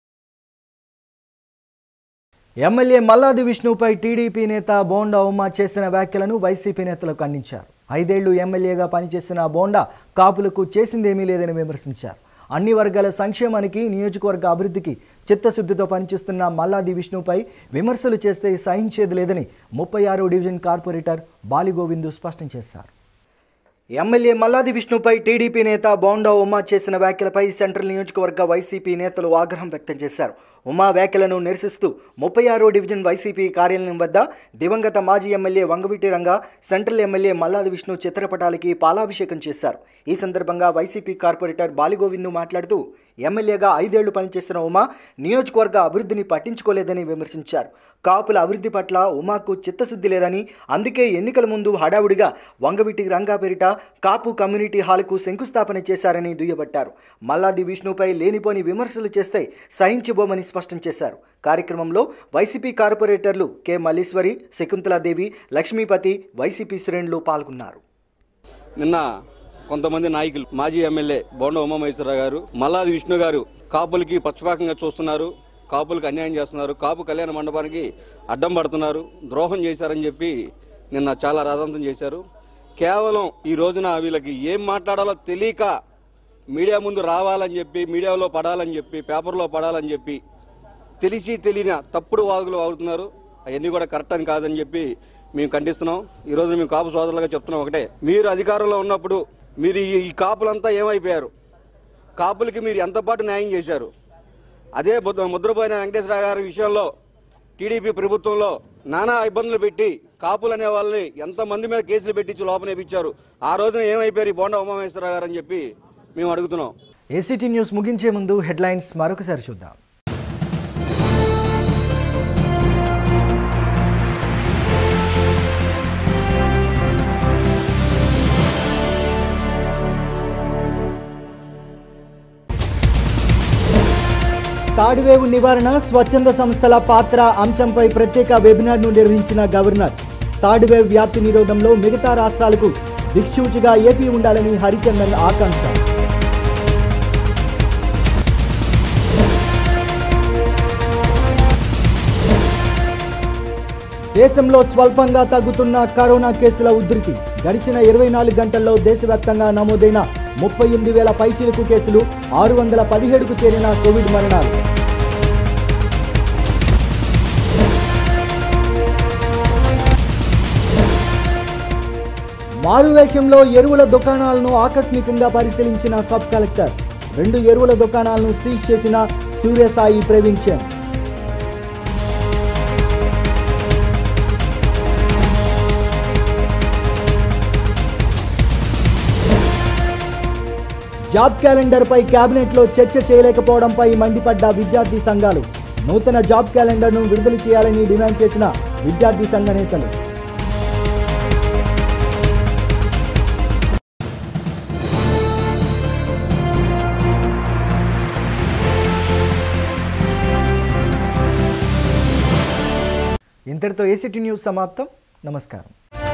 [SPEAKER 1] ఎమ్మెల్యే మల్లాది విష్ణుపై టీడీపీ నేత బోండా ఉమా చేసిన వ్యాఖ్యలను వైసీపీ నేతలు ఖండించారు ఐదేళ్లు ఎమ్మెల్యేగా పనిచేసిన బోండా కాపులకు చేసిందేమీ లేదని విమర్శించారు అన్ని వర్గాల సంక్షేమానికి నియోజకవర్గ అభివృద్ధికి చిత్తశుద్ధితో పనిచేస్తున్న మల్లాది విష్ణుపై విమర్శలు చేస్తే సహించేది లేదని ముప్పై ఆరో డివిజన్ కార్పొరేటర్ బాలిగోవిందు స్పష్టం చేశారు ఎమ్మెల్యే మల్లాది విష్ణుపై టీడీపీ నేత బోండా ఉమా చేసిన వ్యాఖ్యలపై సెంట్రల్ నియోజకవర్గ వైసీపీ నేతలు ఆగ్రహం వ్యక్తం చేశారు ఉమా వ్యాఖ్యలను నిరసిస్తూ ముప్పై ఆరో డివిజన్ వైసీపీ కార్యాలయం వద్ద దివంగత మాజీ MLA Vangaveeti Ranga central MLA Malladi Vishnu చిత్రపటాలకి పాలాభిషేకం చేశారు ఈ సందర్భంగా వైసీపీ కార్పొరేటర్ బాలిగోవిందు మాట్లాడుతూ ఎమ్మెల్యేగా ఐదేళ్లు పనిచేసిన ఉమా నియోజకవర్గ అభివృద్ధిని పట్టించుకోలేదని విమర్శించారు కాపుల అభివృద్ధి పట్ల ఉమాకు చిత్తశుద్ధి లేదని అందుకే ఎన్నికల ముందు హడావుడిగా వంగవీటి రంగా పేరిట కాపు కమ్యూనిటీ హాల్కు శంకుస్థాపన చేశారని దుయ్యబట్టారు మల్లాది విష్ణుపై లేనిపోని విమర్శలు చేస్తే సహించబోమని స్పష్టం చేశారు కార్యక్రమంలో వైసీపీ కార్పొరేటర్లు కె మల్లీశ్వరి శకుంతలాదేవి లక్ష్మీపతి వైసీపీ శ్రేణులు పాల్గొన్నారు
[SPEAKER 14] నిన్న కొంతమంది నాయకులు మాజీ ఎమ్మెల్యే బోండ ఉమామహేశ్వరరావు గారు మల్లాది విష్ణు గారు కాపులకి పక్షపాతంగా చూస్తున్నారు కాపులకు అన్యాయం చేస్తున్నారు కాపు కళ్యాణ మండపానికి అడ్డం పడుతున్నారు ద్రోహం చేశారని చెప్పి నిన్న చాలా రాదంతం చేశారు కేవలం ఈ రోజున వీళ్ళకి ఏం మాట్లాడాలో తెలియక మీడియా ముందు రావాలని చెప్పి మీడియాలో పడాలని చెప్పి పేపర్లో పడాలని చెప్పి తెలిసి తెలియని తప్పుడు వాగులు వాగుతున్నారు అవన్నీ కూడా కరెక్ట్ అని కాదని చెప్పి మేము ఖండిస్తున్నాం ఈ రోజు మేము కాపు సోదరులుగా చెప్తున్నాం ఒకటే మీరు అధికారంలో ఉన్నప్పుడు మీరు ఈ- ఈ కాపులంతా ఏమైపోయారు కాపులకి మీరు ఎంత పాటు న్యాయం చేశారు అదే ముద్ర- ముద్రపోయిన వెంకటేశ్వర గారి విషయంలో టీడీపీ ప్రభుత్వంలో నానా ఇబ్బందులు పెట్టి కాపులు అనే వాళ్ళని ఎంతమంది మీద కేసులు పెట్టించి లోపలేపించారు ఆ రోజున ఏమైపోయారు ఈ బోండా ఉమామేశ్వరరావు గారు అని చెప్పి మేము అడుగుతున్నాం
[SPEAKER 1] ఏసీటీ న్యూస్ ముగించే ముందు హెడ్లైన్స్ మరొకసారి చూద్దాం
[SPEAKER 2] తాడివేవు నివారణ స్వచ్ఛంద సంస్థల పాత్ర అంశంపై ప్రత్యేక వెబినార్ను నిర్వహించిన గవర్నర్ తాడివేవ్ వ్యాప్తి నిరోధంలో మిగతా రాష్ట్రాలకు దిక్సూచిగా ఏపీ ఉండాలని హరిచందన్ ఆకాంక్ష దేశంలో స్వల్పంగా తగ్గుతున్న కరోనా కేసుల ఉధృతి గడిచిన ఇరవై నాలుగు గంటల్లో దేశవ్యాప్తంగా నమోదైన ముప్పై ఎనిమిది వేల పైచిలుకు కేసులు ఆరు వందల పదిహేడుకు చేరిన కోవిడ్ మరణాలు మారువేషంలో ఎరువుల దుకాణాలను ఆకస్మికంగా పరిశీలించిన సబ్ కలెక్టర్ రెండు ఎరువుల దుకాణాలను సీజ్ చేసిన సూర్యసాయి ప్రవీణ్ చంద్ జాబ్ క్యాలెండర్పై కేబినెట్లో చర్చ చేయలేకపోవడంపై మండిపడ్డ విద్యార్థి సంఘాలు నూతన జాబ్ క్యాలెండర్ను విడుదల చేయాలని డిమాండ్ చేసిన విద్యార్థి సంఘ నేతలు
[SPEAKER 1] ఇంతటితో ఏసీటీ న్యూస్ సమాప్తం నమస్కారం